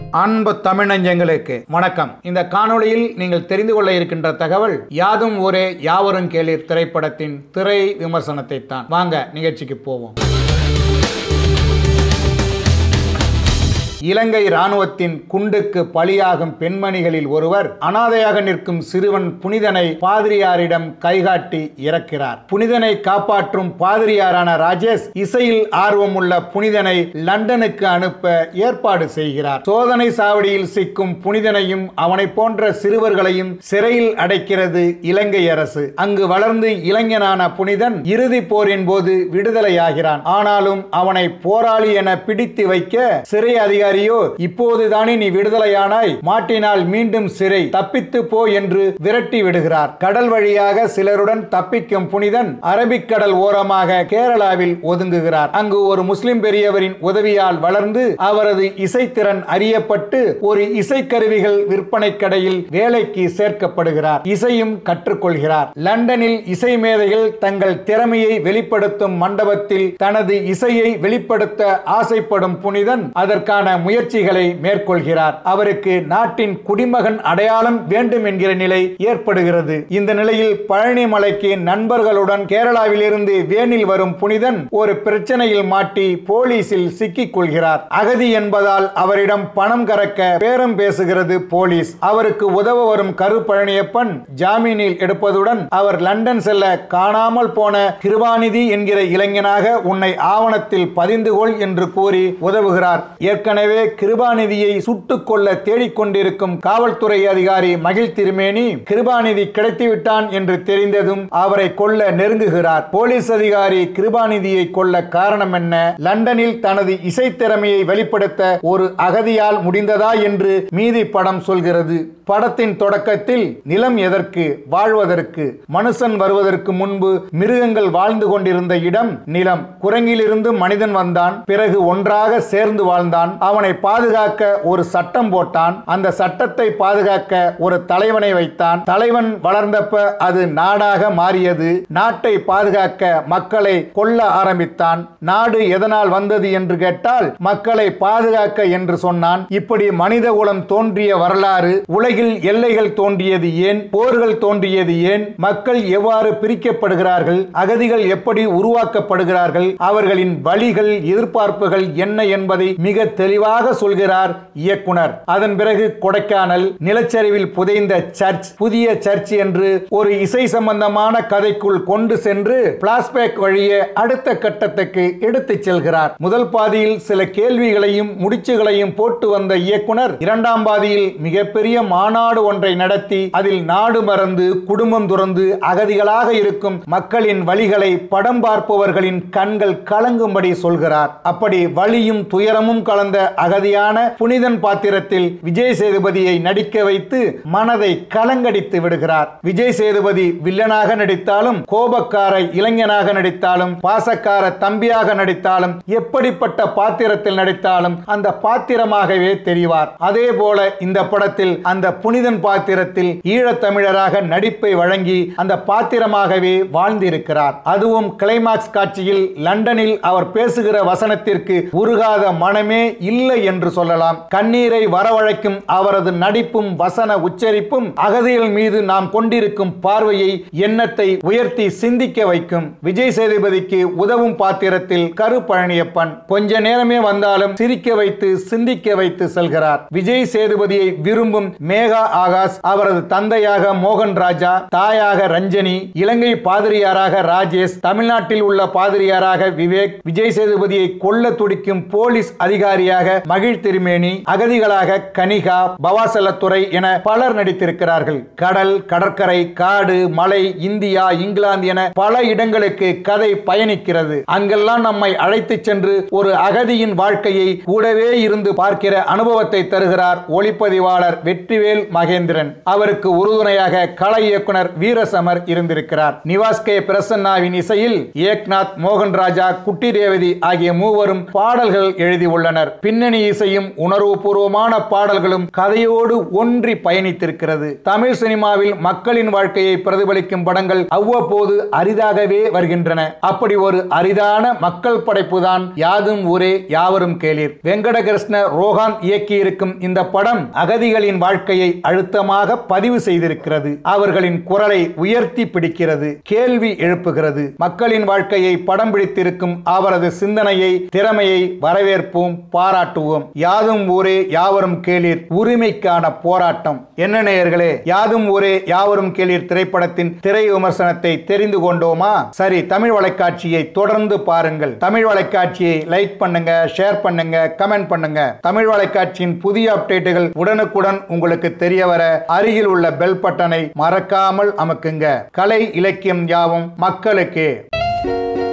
அன்பு தமிழஞ்சங்களுக்கு வணக்கம் இந்த காணொளியில் நீங்கள் தெரிந்து கொள்ள இருக்கின்ற தகவல் யாதும் ஒரே யாவரும் கேளீர் திரைப்படத்தின் திரை விமர்சனத்தை தான் வாங்க நிகழ்ச்சிக்கு போவோம் இலங்கை ராணுவத்தின் குண்டுக்கு பலியாகும் பெண்மணிகளில் ஒருவர் அனாதையாக நிற்கும் சிறுவன் புனிதனை பாதிரியாரிடம் கைகாட்டி இறக்கிறார் புனிதனை காப்பாற்றும் பாதிரியாரான ராஜேஷ் இசையில் ஆர்வமுள்ள புனிதனை லண்டனுக்கு அனுப்ப ஏற்பாடு செய்கிறார் சோதனை சாவடியில் சிக்கும் புனிதனையும் அவனை போன்ற சிறுவர்களையும் சிறையில் அடைக்கிறது இலங்கை அரசு அங்கு வளர்ந்து இளைஞனான புனிதன் இறுதி போரின் போது விடுதலையாகிறான் ஆனாலும் அவனை போராளி என பிடித்து வைக்க சிறை அதிகாரியோ இப்போதுதானே நீ விடுதலையானாய் மாட்டினால் மீண்டும் சிறை தப்பித்து போ என்று விரட்டி விடுகிறார் கடல் வழியாக சிலருடன் தப்பிக்கும் புனிதன் அரபிக்கடல் ஓரமாக கேரளாவில் ஒதுங்குகிறார் அங்கு ஒரு முஸ்லிம் பெரியவரின் உதவியால் வளர்ந்து அவரது இசைத்திறன் அறியப்பட்டு ஒரு இசைக்கருவிகள் விற்பனை கடையில் வேலைக்கு சேர்க்கப்படுகிறார் இசையும் கற்றுக்கொள்கிறார் லண்டனில் இசை மேதைகள் தங்கள் திறமையை வெளிப்படுத்தும் மண்டபத்தில் தனது இசையை வெளிப்படுத்த ஆசைப்படும் புனிதன் அதற்கான முயற்சிகளை மேற்கொள்கிறார் அவருக்கு நாட்டின் குடிமகன் அடையாளம் வேண்டும் என்கிற நிலை ஏற்படுகிறது இந்த நிலையில் பழனி மலைக்கு நண்பர்களுடன் கேரளாவிலிருந்து வேனில் வரும் புனிதன் ஒரு பிரச்சனையில் மாட்டி போலீசில் சிக்கிக் கொள்கிறார் அகதி என்பதால் அவரிடம் பணம் கறக்க பேரம் பேசுகிறது போலீஸ் அவருக்கு உதவ வரும் கரு பழனியப்பன் ஜாமீனில் எடுப்பதுடன் அவர் லண்டன் செல்ல காணாமல் போன கிருபாநிதி என்கிற இளைஞனாக உன்னை ஆவணத்தில் பதிந்து கொள் என்று கூறி உதவுகிறார் ஏற்கனவே கிருபாநிதியை சுட்டுக் கொள்ள தேடிக்கொண்டிருக்கும் காவல்துறை அதிகாரி மகிழ் திருமேனி கிருபாநிதி கிடைத்துவிட்டான் என்று தெரிந்ததும் அவரை கொல்ல நெருங்குகிறார் போலீஸ் அதிகாரி கிருபாநிதியை கொல்ல காரணம் என்ன லண்டனில் தனது இசைத்திறமையை வெளிப்படுத்த ஒரு அகதியால் முடிந்ததா என்று மீதி படம் சொல்கிறது படத்தின் தொடக்கத்தில் நிலம் எதற்கு வாழ்வதற்கு மனுஷன் வருவதற்கு முன்பு மிருகங்கள் வாழ்ந்து கொண்டிருந்த இடம் நிலம் குரங்கிலிருந்து மனிதன் வந்தான் பிறகு ஒன்றாக சேர்ந்து வாழ்ந்தான் அவனை பாதுகாக்க ஒரு சட்டம் போட்டான் அந்த சட்டத்தை பாதுகாக்க ஒரு தலைவனை வைத்தான் தலைவன் வளர்ந்தப்ப அது நாடாக மாறியது நாட்டை பாதுகாக்க மக்களை கொல்ல ஆரம்பித்தான் நாடு எதனால் வந்தது என்று கேட்டால் மக்களை பாதுகாக்க என்று சொன்னான் இப்படி மனித குலம் தோன்றிய வரலாறு உலகில் எல்லைகள் தோன்றியது ஏன் போர்கள் தோன்றியது ஏன் மக்கள் எவ்வாறு பிரிக்கப்படுகிறார்கள் அகதிகள் எப்படி உருவாக்கப்படுகிறார்கள் அவர்களின் வழிகள் எதிர்பார்ப்புகள் என்ன என்பதை மிக தெளிவாக சொல்கிறார் இயக்குனர் அதன் பிறகு கொடைக்கானல் நிலச்சரிவில் புதைந்த சர்ச் புதிய சர்ச் என்று ஒரு இசை சம்பந்தமான கதைக்குள் கொண்டு சென்று பிளாஸ்பேக் வழியே அடுத்த கட்டத்துக்கு எடுத்துச் செல்கிறார் முதல் பாதியில் சில கேள்விகளையும் முடிச்சுகளையும் போட்டு வந்த இயக்குனர் இரண்டாம் பாதியில் மிகப்பெரிய மாநாடு ஒன்றை நடத்தி அதில் நாடு மறந்து குடும்பம் துறந்து அகதிகளாக இருக்கும் மக்களின் வழிகளை படம் பார்ப்பவர்களின் கண்கள் கலங்கும்படி சொல்கிறார் அப்படி வலியும் துயரமும் கலந்த அகதியான புனிதன் பாத்திரத்தில் விஜய் சேதுபதியை நடிக்க வைத்து மனதை கலங்கடித்து விடுகிறார் விஜய் சேதுபதி வில்லனாக நடித்தாலும் கோபக்கார இளைஞனாக நடித்தாலும் பாசக்கார தம்பியாக நடித்தாலும் எப்படிப்பட்ட பாத்திரத்தில் நடித்தாலும் அந்த பாத்திரமாகவே தெரிவார் அதே போல இந்த படத்தில் அந்த புனிதன் பாத்திரத்தில் ஈழத்தமிழராக நடிப்பை வழங்கி அந்த பாத்திரமாகவே வாழ்ந்திருக்கிறார் அதுவும் கிளைமாக்ஸ் காட்சியில் லண்டனில் அவர் பேசுகிற வசனத்திற்கு உருகாத மனமே இல்லை என்று சொல்லலாம் கண்ணீரை வரவழைக்கும் அவரது நடிப்பும் வசன உச்சரிப்பும் அகதிகள் மீது நாம் கொண்டிருக்கும் பார்வையை எண்ணத்தை உயர்த்தி சிந்திக்க வைக்கும் விஜய் சேதுபதிக்கு உதவும் பாத்திரத்தில் கரு பழனியப்பன் கொஞ்ச நேரமே வந்தாலும் சிரிக்க வைத்து சிந்திக்க வைத்து செல்கிறார் விஜய் சேதுபதியை விரும்பும் மேகா ஆகாஷ் அவரது தந்தையாக மோகன் ராஜா தாயாக ரஞ்சனி இலங்கை பாதிரியாராக ராஜேஷ் தமிழ்நாட்டில் உள்ள பாதிரியாராக விவேக் விஜய் சேதுபதியை கொல்ல துடிக்கும் போலீஸ் அதிகாரியாக மகிழ் திருமேனி அகதிகளாக கனிகா பவாசலத்துறை என பலர் நடித்திருக்கிறார்கள் கடல் கடற்கரை காடு மலை இந்தியா இங்கிலாந்து என பல இடங்களுக்கு கதை பயணிக்கிறது அங்கெல்லாம் நம்மை அழைத்து சென்று ஒரு அகதியின் வாழ்க்கையை கூடவே இருந்து பார்க்கிற அனுபவத்தை தருகிறார் ஒளிப்பதிவாளர் வெற்றிவேல் மகேந்திரன் அவருக்கு உறுதுணையாக கலை இயக்குனர் வீரசமர் இருந்திருக்கிறார் நிவாஸ் கே பிரசன்னாவின் இசையில் ஏக்நாத் மோகன் ராஜா குட்டி ரேவதி ஆகிய மூவரும் பாடல்கள் எழுதியுள்ளனர் பின்னணி பின்னணி இசையும் உணர்வுபூர்வமான பாடல்களும் கதையோடு ஒன்றி பயணித்திருக்கிறது தமிழ் சினிமாவில் மக்களின் வாழ்க்கையை பிரதிபலிக்கும் படங்கள் அவ்வப்போது அரிதாகவே வருகின்றன அப்படி ஒரு அரிதான மக்கள் படைப்பு தான் யாதும் ஊரே யாவரும் கேளீர் வெங்கடகிருஷ்ண ரோஹான் இயக்கியிருக்கும் இந்த படம் அகதிகளின் வாழ்க்கையை அழுத்தமாக பதிவு செய்திருக்கிறது அவர்களின் குரலை உயர்த்தி பிடிக்கிறது கேள்வி எழுப்புகிறது மக்களின் வாழ்க்கையை படம் பிடித்திருக்கும் அவரது சிந்தனையை திறமையை வரவேற்போம் பாராட்டுவோம் யாதும் ஊரே யாவரும் கேளீர் உரிமைக்கான போராட்டம் என்ன நேயர்களே யாதும் ஊரே யாவரும் கேளீர் திரைப்படத்தின் திரை விமர்சனத்தை தெரிந்து கொண்டோமா சரி தமிழ் வலைக்காட்சியை தொடர்ந்து பாருங்கள் தமிழ் வலைக்காட்சியை லைக் பண்ணுங்க ஷேர் பண்ணுங்க கமெண்ட் பண்ணுங்க தமிழ் வலைக்காட்சியின் புதிய அப்டேட்டுகள் உடனுக்குடன் உங்களுக்கு தெரிய வர அருகில் உள்ள பெல் பட்டனை மறக்காமல் அமுக்குங்க கலை இலக்கியம் யாவும் மக்களுக்கே